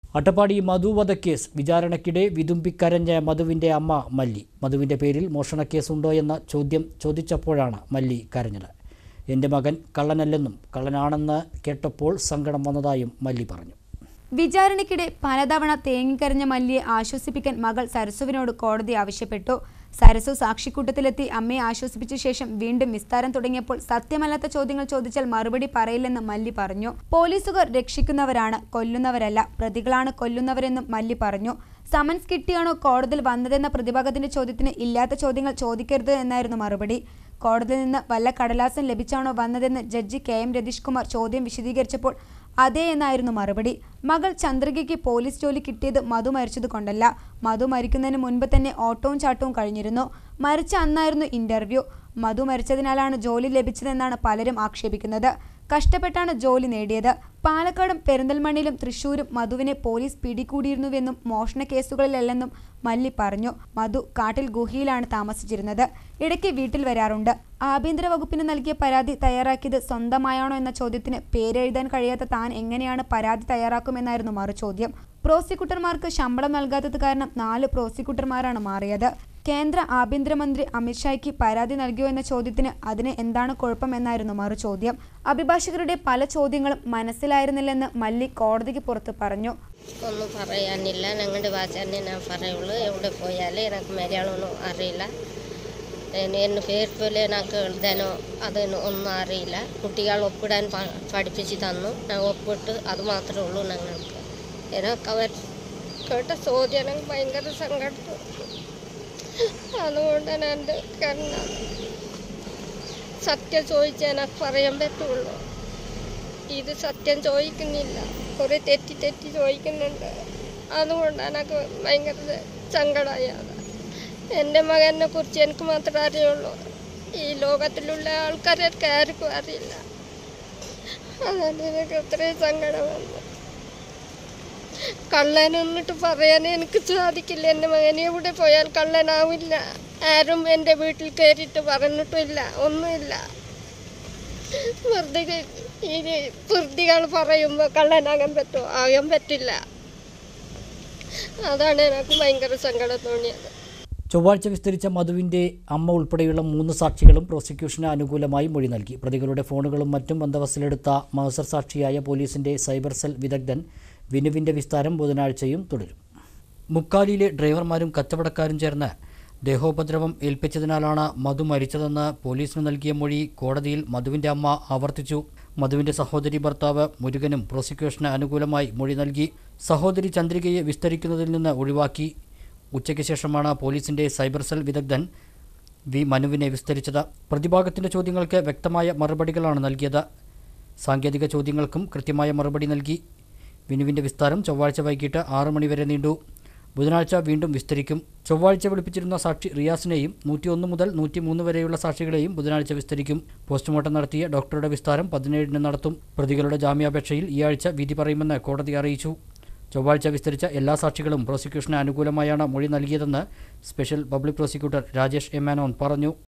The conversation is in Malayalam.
അട്ടപ്പാടി മധു വധക്കേസ് വിചാരണയ്ക്കിടെ വിതുമ്പിക്കരഞ്ഞ മധുവിൻ്റെ അമ്മ മല്ലി മധുവിൻ്റെ പേരിൽ മോഷണക്കേസുണ്ടോ എന്ന ചോദ്യം ചോദിച്ചപ്പോഴാണ് മല്ലി കരഞ്ഞത് എൻ്റെ മകൻ കള്ളനല്ലെന്നും കള്ളനാണെന്ന് കേട്ടപ്പോൾ സങ്കടം വന്നതായും മല്ലി പറഞ്ഞു വിചാരണയ്ക്കിടെ പലതവണ തേങ്ങിക്കരഞ്ഞ മല്ലിയെ ആശ്വസിപ്പിക്കാൻ മകൾ സരസുവിനോട് കോടതി ആവശ്യപ്പെട്ടു സരസു സാക്ഷിക്കൂട്ടത്തിലെത്തി അമ്മയെ ആശ്വസിപ്പിച്ച ശേഷം വീണ്ടും വിസ്താരം തുടങ്ങിയപ്പോൾ സത്യമല്ലാത്ത ചോദ്യങ്ങൾ ചോദിച്ചാൽ മറുപടി പറയില്ലെന്ന് മല്ലി പറഞ്ഞു പോലീസുകാർ രക്ഷിക്കുന്നവരാണ് കൊല്ലുന്നവരല്ല പ്രതികളാണ് കൊല്ലുന്നവരെന്നും മല്ലി പറഞ്ഞു സമൻസ് കിട്ടിയാണോ കോടതിയിൽ വന്നതെന്ന പ്രതിഭാഗത്തിന്റെ ചോദ്യത്തിന് ഇല്ലാത്ത ചോദ്യങ്ങൾ ചോദിക്കരുത് എന്നായിരുന്നു മറുപടി കോടതിയിൽ നിന്ന് വല്ല കടലാസം ലഭിച്ചാണോ വന്നതെന്ന് judge K M Ratheesh Kumar ചോദ്യം വിശദീകരിച്ചപ്പോൾ അതെ എന്നായിരുന്നു മറുപടി മകൾ ചന്ദ്രികയ്ക്ക് പോലീസ് ജോലി കിട്ടിയത് മധു മരിച്ചത് കൊണ്ടല്ല മധു മരിക്കുന്നതിന് മുൻപ് തന്നെ ഓട്ടവും ചാട്ടവും കഴിഞ്ഞിരുന്നു മരിച്ച അന്നായിരുന്നു ഇന്റർവ്യൂ മധു മരിച്ചതിനാലാണ് ജോലി ലഭിച്ചതെന്നാണ് പലരും ആക്ഷേപിക്കുന്നത് കഷ്ടപ്പെട്ടാണ് ജോലി നേടിയത് പാലക്കാടും പെരിന്തൽമണ്ണയിലും തൃശൂരും മധുവിനെ പോലീസ് പിടികൂടിയിരുന്നുവെന്നും മോഷണ കേസുകളിലല്ലെന്നും മല്ലി പറഞ്ഞു മധു കാട്ടിൽ ഗുഹയിലാണ് താമസിച്ചിരുന്നത് ഇടയ്ക്ക് വീട്ടിൽ വരാറുണ്ട് ആഭ്യന്തര വകുപ്പിന് നൽകിയ പരാതി തയ്യാറാക്കിയത് സ്വന്തമായാണോ എന്ന ചോദ്യത്തിന് പേരെഴുതാൻ കഴിയാത്ത താൻ എങ്ങനെയാണ് പരാതി തയ്യാറാക്കുമെന്നായിരുന്നു മറുചോദ്യം പ്രോസിക്യൂട്ടർമാർക്ക് ശമ്പളം നൽകാത്തത് കാരണം നാല് പ്രോസിക്യൂട്ടർമാരാണ് മാറിയത് കേന്ദ്ര ആഭ്യന്തരമന്ത്രി അമിത്ഷായ്ക്ക് പരാതി നൽകിയോ എന്ന ചോദ്യത്തിന് അതിന് എന്താണ് കുഴപ്പമെന്നായിരുന്നു മറുചോദ്യം അഭിഭാഷകരുടെ പല ചോദ്യങ്ങളും മനസ്സിലായിരുന്നില്ലെന്ന് മല്ലി കോടതിക്ക് പുറത്ത് പറഞ്ഞു ഒന്നും പറയാനില്ല ഞങ്ങളുടെ ഭാഷ തന്നെ ഞാൻ പറയുള്ളൂ എവിടെ പോയാലും എനിക്ക് മലയാളമൊന്നും അറിയില്ല എന്നെ എന്നെ പേര് പോലെ എനിക്ക് എഴുതാനോ അതിന് ഒന്നും അറിയില്ല കുട്ടികൾ ഒപ്പിടാൻ പ- പഠിപ്പിച്ച് തന്നു ഞാൻ ഒപ്പിട്ട് അത് മാത്രമേ ഉള്ളൂ ഞങ്ങൾക്ക് എനിക്ക് അവർ കേട്ട ചോദ്യം എനിക്ക് ഭയങ്കര സങ്കടം അതുകൊണ്ട് ഞാൻ എൻ്റെ കണ്ണ സത്യം ചോദിച്ചാൽ എനിക്ക് പറയാൻ പറ്റുള്ളൂ ഇത് സത്യം ചോദിക്കുന്നില്ല കുറെ തെറ്റി തെറ്റി ചോദിക്കുന്നുണ്ട് അതുകൊണ്ട് എനിക്ക് ഭയങ്കര സങ്കടമായത് എൻ്റെ മകനെ കുറിച്ച് എനിക്ക് മാത്രമേ അറിയുള്ളൂ ഈ ലോകത്തിലുള്ള ആൾക്കാരൊക്കെ ആർക്കും അറിയില്ല അതാണ് എനിക്ക് അത്രയും സങ്കടം വന്നു കള്ളനെന്നിട്ട് പറയാൻ എനിക്ക് സാധിക്കില്ല എൻ്റെ മകൻ എവിടെ പോയാൽ കള്ളനാവില്ല ആരും എൻ്റെ വീട്ടിൽ കയറിയിട്ട് പറഞ്ഞിട്ടില്ല ഒന്നുമില്ല വെറുതെ ഈ വൃത്തികൾ പറയുമ്പോൾ കള്ളനാകാൻ പറ്റുമോ ആകാൻ പറ്റില്ല അതാണ് എനിക്ക് ഭയങ്കര സങ്കടം തോന്നിയത് ചൊവ്വാഴ്ച വിസ്തരിച്ച മധുവിൻ്റെ അമ്മ ഉൾപ്പെടെയുള്ള മൂന്ന് സാക്ഷികളും പ്രോസിക്യൂഷന് അനുകൂലമായി മൊഴി നൽകി പ്രതികളുടെ ഫോണുകളും മറ്റും ബന്ദോബസ്തിലെടുത്ത മഹസർ സാക്ഷിയായ പോലീസിന്റെ സൈബർ സെൽ വിദഗ്ധൻ വിനുവിന്റെ വിസ്താരം ബുധനാഴ്ചയും തുടരും മുക്കാലിയിലെ ഡ്രൈവർമാരും കച്ചവടക്കാരും ചേർന്ന് ദേഹോപദ്രവം ഏൽപ്പിച്ചതിനാലാണ് മധു മരിച്ചതെന്ന് പോലീസിന് നൽകിയ മൊഴി കോടതിയിൽ മധുവിന്റെ അമ്മ ആവർത്തിച്ചു മധുവിന്റെ സഹോദരി ഭർത്താവ് മുരുകനും പ്രോസിക്യൂഷന് അനുകൂലമായി മൊഴി നൽകി സഹോദരി ചന്ദ്രികയെ വിസ്തരിക്കുന്നതിൽ നിന്ന് ഒഴിവാക്കി ഉച്ചയ്ക്ക് ശേഷമാണ് പോലീസിന്റെ സൈബർ സെൽ വിദഗ്ധൻ വി മനുവിനെ വിസ്തരിച്ചത് പ്രതിഭാഗത്തിന്റെ ചോദ്യങ്ങൾക്ക് വ്യക്തമായ മറുപടികളാണ് നൽകിയത് സാങ്കേതിക ചോദ്യങ്ങൾക്കും കൃത്യമായ മറുപടി നൽകി വിനുവിന്റെ വിസ്താരം ചൊവ്വാഴ്ച വൈകിട്ട് ആറ് മണിവരെ നീണ്ടു ബുധനാഴ്ച വീണ്ടും വിസ്തരിക്കും ചൊവ്വാഴ്ച വിളിപ്പിച്ചിരുന്ന സാക്ഷി റിയാസിനെയും നൂറ്റിയൊന്ന് മുതൽ നൂറ്റിമൂന്ന് വരെയുള്ള സാക്ഷികളെയും ബുധനാഴ്ച വിസ്തരിക്കും പോസ്റ്റ്മോർട്ടം നടത്തിയ ഡോക്ടറുടെ വിസ്താരം പതിനേഴിന് നടത്തും പ്രതികളുടെ ജാമ്യാപേക്ഷയിൽ ഈ ആഴ്ച വിധി പറയുമെന്ന് കോടതി അറിയിച്ചു ചൊവ്വാഴ്ച വിസ്തരിച്ച എല്ലാ സാക്ഷികളും പ്രോസിക്യൂഷന് അനുകൂലമായാണ് മൊഴി നൽകിയതെന്ന് സ്പെഷ്യൽ പബ്ലിക് പ്രോസിക്യൂട്ടർ രാജേഷ് എമാനോൻ പറഞ്ഞു